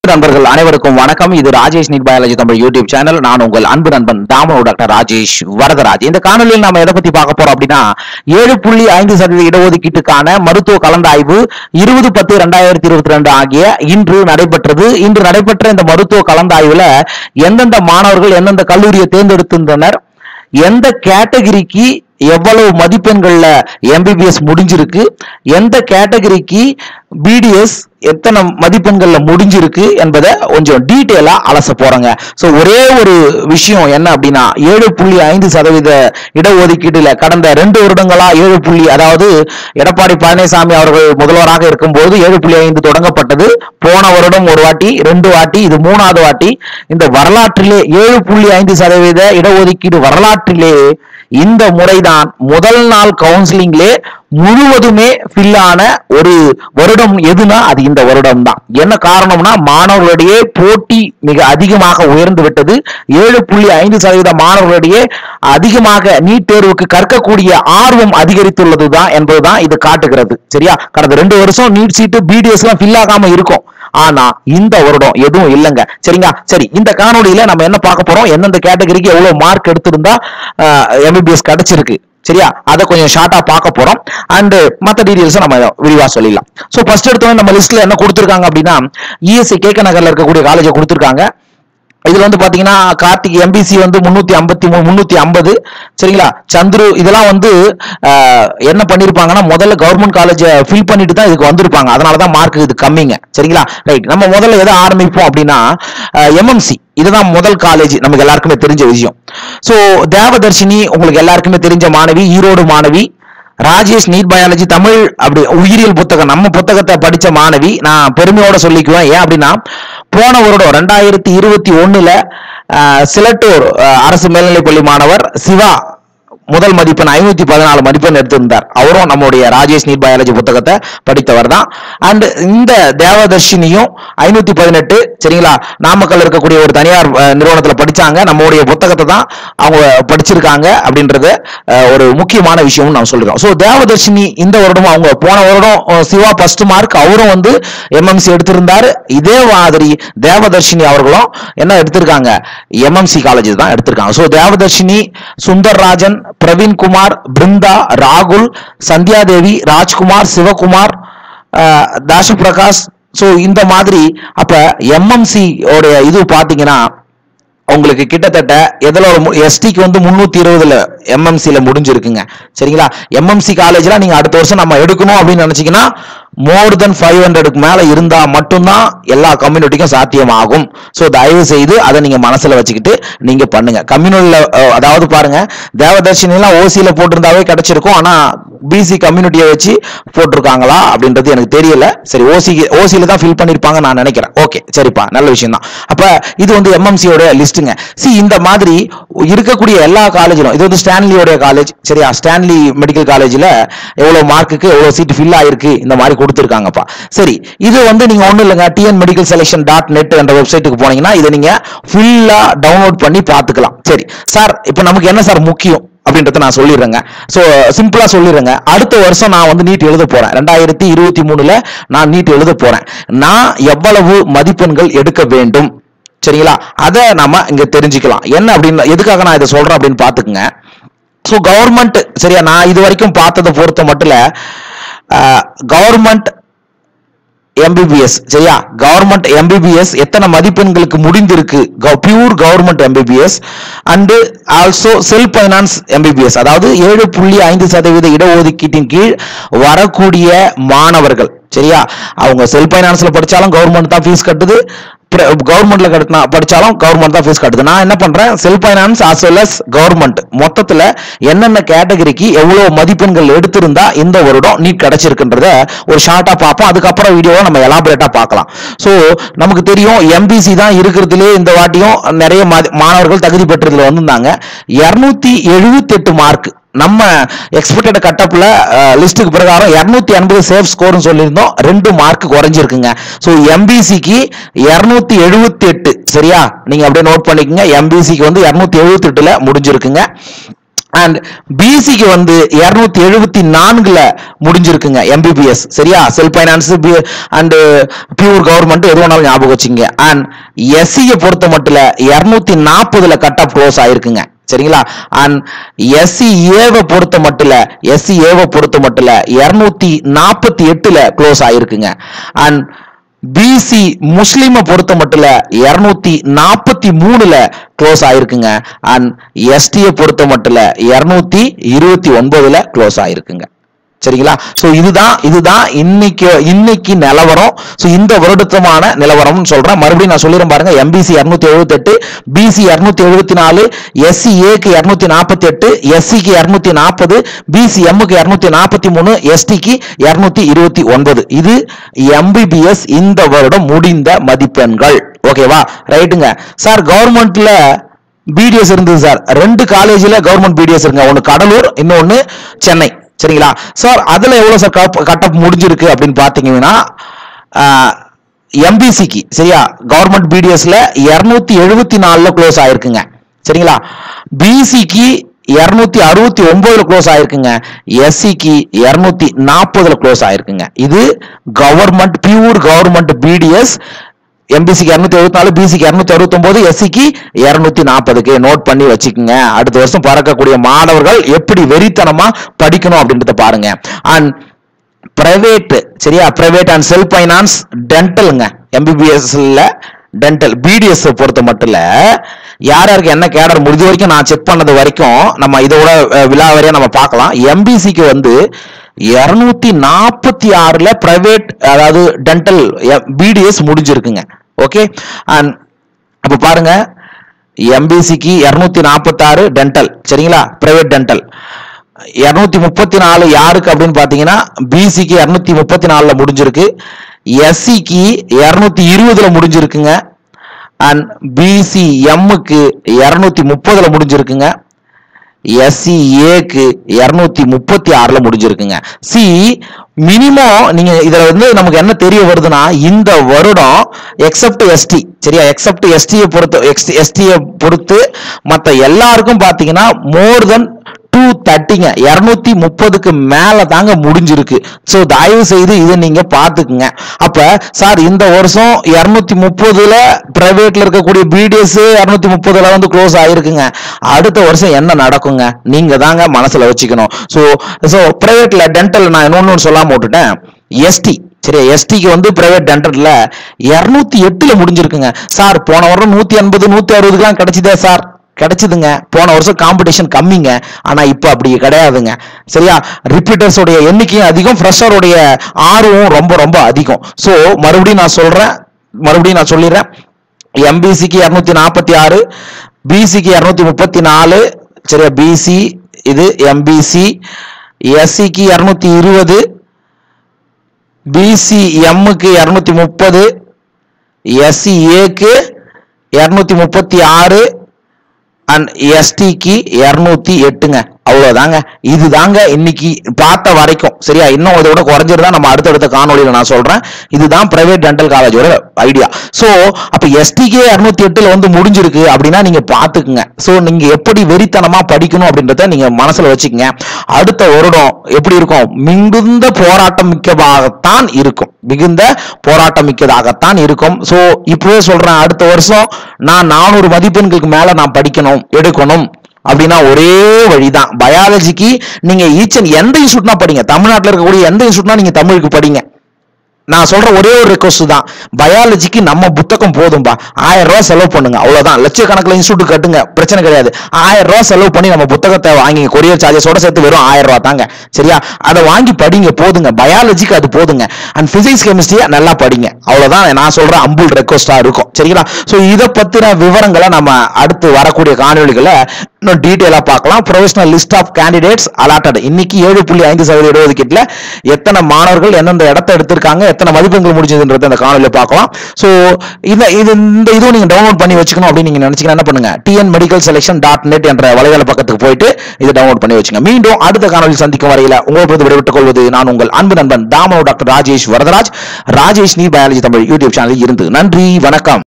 நண்பர்கள் அனைவருக்கும் வணக்கம் இது Rajesh NEET biology Tamil YouTube channel நான் உங்கள் அன்பு நண்பன் தாமனோ டாக்டர் ராஜேஷ் வரதராஜ் இந்த காணொலியில் நாம எதை பத்தி பார்க்க போறோம் அப்படின்னா ஏழு புள்ளி ஐந்து சதவீத இடஒதுக்கீட்டுக்கான மருத்துவ கலந்தாய்வு இருபது பத்து ரெண்டாயிரத்தி இருபத்தி ரெண்டு ஆகிய இன்று நடைபெற்றது இன்று நடைபெற்ற இந்த மருத்துவ கலந்தாய்வுல எந்தெந்த மாணவர்கள் எந்தெந்த கல்லூரியை தேர்ந்தெடுத்திருந்தனர் எந்த கேட்டகரிக்கு எவ்வளவு மதிப்பெண்கள்ல எம்பிபிஎஸ் முடிஞ்சிருக்கு எந்த கேட்டகரிக்கு பிடிஎஸ் எத்தனை மதிப்பெண்கள்ல முடிஞ்சிருக்கு என்பதை கொஞ்சம் டீட்டெயிலா அலச போறோங்க சோ ஒரே ஒரு விஷயம் என்ன அப்படின்னா ஏழு புள்ளி ஐந்து சதவீத இடஒதுக்கீடுல கடந்த ரெண்டு வருடங்களா ஏழு புள்ளி அதாவது எடப்பாடி பழனிசாமி அவர்கள் முதல்வராக இருக்கும்போது ஏழு புள்ளி ஐந்து தொடங்கப்பட்டது போன வருடம் ஒரு வாட்டி ரெண்டு வாட்டி இது மூணாவது வாட்டி இந்த வரலாற்றிலே ஏழு புள்ளி ஐந்து சதவீத இடஒதுக்கீடு வரலாற்றிலே இந்த முறைதான் முதல் நாள் கவுன்சிலிங்லே முழுவதுமே ஃபில் ஆன ஒரு வருடம் எதுனா அது இந்த வருடம் தான் என்ன காரணம்னா மாணவர்களிடையே போட்டி மிக அதிகமாக உயர்ந்து விட்டது ஏழு புள்ளி ஐந்து சதவீத மாணவர்களிடையே அதிகமாக நீட் தேர்வுக்கு கற்கக்கூடிய ஆர்வம் அதிகரித்துள்ளது தான் என்பதுதான் இது காட்டுகிறது சரியா கடந்த ரெண்டு வருஷம் நீட் சீட்டு பிடிஎஸ் எல்லாம் ஃபில் ஆகாம இருக்கும் ஆனா இந்த வருடம் எதுவும் இல்லைங்க சரிங்களா சரி இந்த காணொளியில நம்ம என்ன பார்க்க போறோம் எந்தெந்த கேட்டகரிக்கு எவ்வளவு மார்க் எடுத்திருந்தா எம்பிபிஎஸ் கிடைச்சிருக்கு சரியா அதை கொஞ்சம் ஷார்ட்டா பார்க்க போறோம் அண்ட் மத்த டீடைல்ஸ் நம்ம விரிவா சொல்லிடலாம் சோ ஃபர்ஸ்ட் எடுத்தவங்க நம்ம லிஸ்ட்ல என்ன கொடுத்திருக்காங்க அப்படின்னா இஎஸ்சி கேக நகர்ல இருக்கக்கூடிய காலேஜை கொடுத்திருக்காங்க இதுல வந்து பாத்தீங்கன்னா கார்த்திக் எம்பிசி வந்து முன்னூத்தி ஐம்பத்தி மூணு முன்னூத்தி ஐம்பது சரிங்களா சந்துரு இதெல்லாம் வந்து ஆஹ், என்ன பண்ணிருப்பாங்கன்னா முதல்ல கவர்மெண்ட் காலேஜை ஃபில் பண்ணிட்டு தான் இதுக்கு வந்திருப்பாங்க அதனாலதான் மார்க் இது கம்மிங்க சரிங்களா ரைட் நம்ம முதல்ல எதை ஆரம்பிப்போம் அப்படின்னா எம்எம்சி இதுதான் முதல் காலேஜ் நமக்கு எல்லாருக்குமே தெரிஞ்ச விஷயம் சோ தேவதர்ஷினி உங்களுக்கு எல்லாருக்குமே தெரிஞ்ச மாணவி ஈரோடு மாணவி ராஜேஷ் நீட் பயாலஜி தமிழ் அப்படி உயிரியல் புத்தகம் நம்ம புத்தகத்தை படிச்ச மாணவி நான் பெருமையோட சொல்லிக்குவேன் ஏன் அப்படின்னா போன வருடம் ரெண்டாயிரத்தி இருபத்தி ஒண்ணுல அஹ், சிலட்டூர் அஹ், அரசு மேல்நிலைப்பள்ளி மாணவர் சிவா முதல் மதிப்பெண் ஐநூத்தி பதினாலு மதிப்பெண் எடுத்திருந்தார் அவரும் நம்முடைய ராஜேஷ் நீட் பயாலஜி புத்தகத்தை படித்தவர் தான் அண்ட் இந்த தேவதர்ஷினியும் ஐநூத்தி பதினெட்டு சரிங்களா நாமக்கல் இருக்கக்கூடிய ஒரு தனியார் அஹ், நிறுவனத்துல படிச்சாங்க நம்முடைய புத்தகத்தை தான் அவங்க படிச்சிருக்காங்க அப்படின்றது அஹ், ஒரு முக்கியமான விஷயம் நான் சொல்றோம் சோ தேவதர்ஷினி இந்த வருடம் அவங்க போன வருடம் அஹ், சிவா ஃபர்ஸ்ட் மார்க் அவரும் வந்து எம்எம்சி எடுத்திருந்தாரு இதே மாதிரி தேவதர்ஷினி அவர்களும் என்ன எடுத்திருக்காங்க எம்எம்சி காலேஜ் தான் எடுத்திருக்காங்க சோ தேவதர்ஷினி சுந்தர்ராஜன் பிரவீன்குமார் பிருந்தா ராகுல் சந்தியாதேவி ராஜ்குமார் சிவகுமார் அஹ், தாசு பிரகாஷ் சோ இந்த மாதிரி அப்ப எம்எம்சி உடைய இது பாத்தீங்கன்னா உங்களுக்கு கிட்டத்தட்ட எதுல எஸ்டிக்கு வந்து முன்னூத்தி இருபதுல எம்எம்சில முடிஞ்சிருக்குங்க சரிங்களா எம்எம்சி காலேஜ்ல நீங்க அடுத்த வருஷம் நம்ம எடுக்கணும் அப்படின்னு நினைச்சீங்கன்னா மோர் தென் ஃபைவ் ஹண்ட்ரடுக்கு மேல இருந்தா மட்டும்தான் எல்லா கம்யூனிட்டிக்கும் சாத்தியமாகும் ஸோ தயவு செய்து அதை நீங்க மனசுல வச்சுக்கிட்டு நீங்க பண்ணுங்க கம்யூனிட்டில அதாவது பாருங்க தேவதர்ஷினி எல்லாம் ஓசியில போட்டிருந்தாவே கிடைச்சிருக்கும் ஆனா பிசி கம்யூனிட்டியை வச்சு போட்டிருக்காங்களா அப்படின்றது எனக்கு தெரியல சரி ஓசி ஓசியில தான் ஃபில் பண்ணிருப்பாங்க நான் நினைக்கிறேன் ஓகே சரிப்பா நல்ல விஷயம் தான் அப்ப இது வந்து எம்எம்சியோட லிஸ்ட்டுங்க சி இந்த மாதிரி இருக்கக்கூடிய எல்லா காலேஜிலும் இது வந்து ஸ்டான்லியோடைய காலேஜ் சரியா ஸ்டான்லி மெடிக்கல் காலேஜ்ல எவ்வளவு மார்க்குக்கு எவ்வளவு சீட் ஃபில் ஆயிருக்கு இந்த மாதிரி கொடுத்துருக்காங்கப்பா சரி இது வந்து நீங்க ஒண்ணும் இல்லைங்க TN medical selection dot net என்ற வெப்சைட்டுக்கு போனீங்கன்னா இதை நீங்க ஃபுல்லா டவுன்லோட் பண்ணி பார்த்துக்கலாம் சரி சார் இப்போ நமக்கு என்ன சார் முக்கியம் அப்படின்றத நான் சொல்லிடுறேங்க ஸோ சிம்பிளா சொல்லிடுறேங்க அடுத்த வருஷம் நான் வந்து நீட் எழுத போறேன் ரெண்டாயிரத்தி இருபத்தி மூணுல நான் நீட் எழுத போறேன் நான் எவ்வளவு மதிப்பெண்கள் எடுக்க வேண்டும் சரிங்களா அதை நம்ம இங்க தெரிஞ்சுக்கலாம் என்ன அப்படின்னு எதுக்காக நான் இதை சொல்றேன் அப்படின்னு பாத்துக்குங்க ஸோ கவர்மெண்ட் சரியா நான் இது வரைக்கும் பார்த்ததை பொறுத்த மட்டும் கவர்மெண்ட் எம்பிபிஎஸ் சரியா கவர்மெண்ட் எம்பிபிஎஸ் எத்தனை மதிப்பெண்களுக்கு முடிந்திருக்கு pure government MBBS and also self finance MBBS அதாவது ஏழு புள்ளி ஐந்து சதவீத இடஒதுக்கீட்டின் கீழ் வரக்கூடிய மாணவர்கள் சரியா அவங்க செல்ஃப் ஃபைனான்ஸ்ல படிச்சாலும் கவர்மெண்ட் தான் ஃபீஸ் கட்டுது கவர்மெண்ட்ல கட்டினா படிச்சாலும் கவர்மெண்ட் தான் ஃபீஸ் கட்டுது நான் என்ன பண்றேன் self finance as well as government மொத்தத்துல என்னென்ன கேட்டகரிக்கு எவ்வளவு மதிப்பெண்கள் எடுத்திருந்தா இந்த வருடம் நீட் கிடைச்சிருக்குன்றத ஒரு ஷார்ட்டா பார்ப்போம் அதுக்கப்புறம் வீடியோவை நம்ம எலாபரேட்டா பார்க்கலாம் சோ நமக்கு தெரியும் எம்பிசி தான் இருக்கிறதுலே இந்த வாட்டியும் நிறைய மா- மாணவர்கள் தகுதி பெற்றதுல வந்திருந்தாங்க இருநூத்தி எழுபத்தி எட்டு மார்க் நம்ம எக்ஸ்பெக்டட் கட்டப்ல லிஸ்ட்டுக்கு பிரகாரம் 280 எண்பது சேஃப் ஸ்கோர்னு சொல்லியிருந்தோம் ரெண்டு மார்க் குறைஞ்சிருக்குங்க ஸோ எம்பிசிக்கு இருநூத்தி எழுபத்தி எட்டு சரியா நீங்க அப்படியே நோட் பண்ணிக்கோங்க எம்பிசிக்கு வந்து இருநூத்தி எழுபத்தி எட்டுல முடிஞ்சிருக்குங்க அண்ட் பிசிக்கு வந்து இருநூத்தி எழுபத்தி நான்குல முடிஞ்சிருக்குங்க எம்பிபிஎஸ் சரியா self finance and pure government எது வேணாலும் ஞாபகம் வச்சுங்க அண்ட் எஸ்சியை பொறுத்த மட்டும் இருநூத்தி நாற்பதுல கட் ஆஃப் க்ளோஸ் ஆயிருக்குங்க சரிங்களா அண்ட் எஸ்சி ஏவை பொறுத்த மட்டும் எஸ்சி ஏவை பொறுத்த மட்டும் இருநூத்தி நாற்பத்தி எட்டுல க்ளோஸ் ஆயிருக்குங்க அண்ட் பிசி முஸ்லிமை பொறுத்த மட்டும் இருநூத்தி நாற்பத்தி மூணுல க்ளோஸ் ஆயிருக்குங்க அண்ட் எஸ்டியை பொறுத்த மட்டும் இருநூத்தி இருபத்தி ஒன்பதுல க்ளோஸ் ஆயிருக்குங்க சரிங்களா சோ இதுதான் இதுதான் இன்னைக்கு இன்னைக்கு நிலவரம் சோ இந்த வருடத்துமான நிலவரம்னு சொல்றேன் மறுபடியும் நான் சொல்லிடுறேன் பாருங்க எம்பிசி இருநூத்தி எழுபத்தி எட்டு பிசி இருநூத்தி எழுபத்தி நாலு எஸ்சி ஏக்கு இருநூத்தி நாற்பத்தி எட்டு எஸ்சிக்கு இருநூத்தி நாற்பது பிசி எம்முக்கு இருநூத்தி நாற்பத்தி மூணு எஸ்டிக்கு இருநூத்தி இருபத்தி ஒன்பது இது எம்பிபிஎஸ் இந்த வருடம் முடிந்த மதிப்பெண்கள் ஓகேவா ரைட்டுங்க சார் கவர்மெண்ட்ல பிடிஎஸ் இருந்தது சார் ரெண்டு காலேஜ்ல கவர்மெண்ட் பிடிஎஸ் இருங்க ஒன்னு கடலூர் இன்னொன்னு சென்னை சரிங்களா சார் அதுல எவ்வளவு சார் கட்டப் முடிஞ்சிருக்கு அப்படின்னு பாத்தீங்கன்னா எம்பிசிக்கு சரியா கவர்மெண்ட் பிடிஎஸ்ல இருநூத்தி எழுபத்தி நாலுல க்ளோஸ் ஆயிருக்குங்க சரிங்களா பிசிக்கு இருநூத்தி அறுபத்தி ஒன்பதுல க்ளோஸ் ஆயிருக்குங்க எஸ்சிக்கு இருநூத்தி நாற்பதுல க்ளோஸ் ஆயிருக்குங்க இது கவர்மெண்ட் பியூர் கவர்மெண்ட் பிடிஎஸ் எம்பிசிக்கு இருநூத்தி எழுபத்தி நாலு பிசிக்கு இருநூத்தி அறுபத்தி ஒன்பது எஸ்சிக்கு இருநூத்தி நாற்பதுக்கு நோட் பண்ணி வச்சுக்கோங்க அடுத்த வருஷம் பறக்கக்கூடிய மாணவர்கள் எப்படி வெறித்தனமா படிக்கணும் அப்படின்றத பாருங்க அண்ட் பிரைவேட் சரியா பிரைவேட் அண்ட் செல்ஃப் ஃபைனான்ஸ் டென்டலுங்க எம்பிபிஎஸ்ல டென்டல் பிடிஎஸ் பொறுத்த மட்டும் இல்ல யார் யாருக்கு என்ன கேடர் முடிஞ்ச வரைக்கும் நான் செக் பண்ணது வரைக்கும் நம்ம இதோட அஹ், விலாவரியா நம்ம பார்க்கலாம் எம்பிசிக்கு வந்து இருநூத்தி நாற்பத்தி ஆறுல பிரைவேட் அதாவது டென்டல் பிடிஎஸ் முடிஞ்சிருக்குங்க ஓகே அண்ட் அப்ப பாருங்க எம்பிசிக்கு இருநூத்தி நாற்பத்தாறு டென்டல் சரிங்களா பிரைவேட் டென்டல் இருநூத்தி முப்பத்தி நாலு யாருக்கு அப்படின்னு பாத்தீங்கன்னா பிசிக்கு இருநூத்தி முப்பத்தி நாலுல முடிஞ்சிருக்கு எஸ்சிக்கு இருநூத்தி இருபதுல முடிஞ்சிருக்குங்க அண்ட் பிசி எம்முக்கு இருநூத்தி முப்பதுல முடிஞ்சிருக்குங்க எஸ்சி ஏக்கு இருநூத்தி முப்பத்தி ஆறுல முடிஞ்சிருக்குங்க சி மினிமம் நீங்க இதுல வந்து நமக்கு என்ன தெரிய வருதுன்னா இந்த வருடம் எக்ஸப்ட் எஸ்டி சரியா எக்ஸப்ட் எஸ்டியை பொறுத்து எஸ்டியை பொறுத்து மத்த எல்லாருக்கும் பாத்தீங்கன்னா மோர் தென் டூ தேர்ட்டிங்க இருநூத்தி முப்பதுக்கு மேல தாங்க முடிஞ்சிருக்கு ஸோ தயவு செய்து இதை நீங்க பாத்துக்குங்க அப்ப சார் இந்த வருஷம் இருநூத்தி முப்பதுல பிரைவேட்ல இருக்கக்கூடிய பிடிஎஸ் இருநூத்தி முப்பதுல வந்து க்ளோஸ் ஆயிருக்குங்க அடுத்த வருஷம் என்ன நடக்குங்க நீங்க தாங்க மனசுல வச்சுக்கணும் ஸோ ஸோ பிரைவேட்ல டென்டல் நான் இன்னொன்னு சொல்லாம விட்டுட்டேன் எஸ்டி சரி எஸ்டிக்கு வந்து பிரைவேட் டென்டல்ல இருநூத்தி எட்டுல முடிஞ்சிருக்குங்க சார் போன வருடம் நூத்தி எண்பது நூத்தி அறுபதுக்குலாம் கிடைச்சதே சார் கிடைச்சதுங்க போன வருஷம் காம்படிஷன் கம்மிங்க ஆனா இப்போ அப்படி கிடையாதுங்க சரியா ரிப்பீட்டர்ஸ் உடைய எண்ணிக்கையும் அதிகம் ஃப்ரெஷருடைய ஆர்வம் ரொம்ப ரொம்ப அதிகம் ஸோ மறுபடியும் நான் சொல்றேன் மறுபடியும் நான் சொல்லிடுறேன் எம்பிசிக்கு இரநூத்தி நாற்பத்தி ஆறு பிசிக்கு இரநூத்தி முப்பத்தி நாலு சரியா பிசி இது எம்பிசி எஸ்சிக்கு இரநூத்தி இருபது பிசி எம்முக்கு இரநூத்தி முப்பது எஸ்சி ஏக்கு இரநூத்தி முப்பத்தி ஆறு அண்ட் எஸ்டிக்கு இருநூத்தி எட்டுங்க அவ்வளவுதாங்க இதுதாங்க இன்னைக்கு பார்த்த வரைக்கும் சரியா இன்னும் அதோட குறைஞ்சிருந்தா நம்ம அடுத்தடுத்த காணொலியில நான் சொல்றேன் இதுதான் பிரைவேட் டென்டல் காலேஜோட ஐடியா சோ அப்ப எஸ்டிக்கே இருநூத்தி எட்டுல வந்து முடிஞ்சிருக்கு அப்படின்னா நீங்க பாத்துக்குங்க சோ நீங்க எப்படி வெறித்தனமா படிக்கணும் அப்படின்றத நீங்க மனசுல வச்சுக்கங்க அடுத்த வருடம் எப்படி இருக்கும் மிகுந்த போராட்டம் மிக்கதாகத்தான் இருக்கும் மிகுந்த போராட்டம் மிக்கதாகத்தான் இருக்கும் சோ இப்பவே சொல்றேன் அடுத்த வருஷம் நான் நானூறு மதிப்பெண்களுக்கு மேல நான் படிக்கணும் எடுக்கணும் அப்படின்னா ஒரே வழிதான் பயாலஜிக்கு நீங்க ஈச்சன் எந்த இன்ஸ்டியூட்னா படிங்க தமிழ்நாட்டில் இருக்கக்கூடிய எந்த இன்ஸ்டியூட்னா நீங்க தமிழுக்கு படிங்க நான் சொல்ற ஒரே ஒரு ரெக்வஸ்ட் தான் பயாலஜிக்கு நம்ம புத்தகம் போதும்பா ஆயிரம் ரூபாய் செலவு பண்ணுங்க அவ்வளவுதான் லட்சக்கணக்கில் இன்ஸ்டியூட் கட்டுங்க பிரச்சனை கிடையாது ஆயிரம் ரூபாய் செலவு பண்ணி நம்ம புத்தகத்தை வாங்கி கொரியர் சார்ஜஸோட சேர்த்து வெறும் ஆயிரம் ரூபாய் தாங்க சரியா அதை வாங்கி படிங்க போதுங்க பயாலஜிக்கு அது போதுங்க அண்ட் பிசிக்ஸ் கெமிஸ்ட்ரியா நல்லா படிங்க அவ்வளவுதான் நான் சொல்ற அம்புல் ரெக்வஸ்டா இருக்கும் சரிங்களா சோ இதை பத்தின விவரங்களை நம்ம அடுத்து வரக்கூடிய காணொலிகளை இன்னும் டீட்டெயிலா பார்க்கலாம் professional list of candidates allotted இன்னைக்கு ஏழு புள்ளி ஐந்து சதவீத இடஒதுக்கீட்டுல எத்தனை மாணவர்கள் எந்தெந்த இடத்தை எடுத்திருக்காங்க எத்தனை மதிப்பெண்கள் முடிஞ்சதுன்றத இந்த காணொலியில பார்க்கலாம் சோ இந்த இது இந்த இதுவும் நீங்க டவுன்லோட் பண்ணி வச்சுக்கணும் அப்படின்னு நீங்க நினைச்சீங்கன்னா என்ன பண்ணுங்க TN medical selection dot net என்ற வலைதள பக்கத்துக்கு போயிட்டு இதை டவுன்லோட் பண்ணி வச்சுங்க மீண்டும் அடுத்த காணொலி சந்திக்கும் வரையில உங்களை பொறுத்து விடைபெற்றுக் கொள்வது நான் உங்கள் அன்பு நண்பன் தாமோ டாக்டர் ராஜேஷ் வரதராஜ் ராஜேஷ் நீ பயாலஜி தமிழ் யூடியூப் சேனலில் இருந்து நன்றி வணக்கம்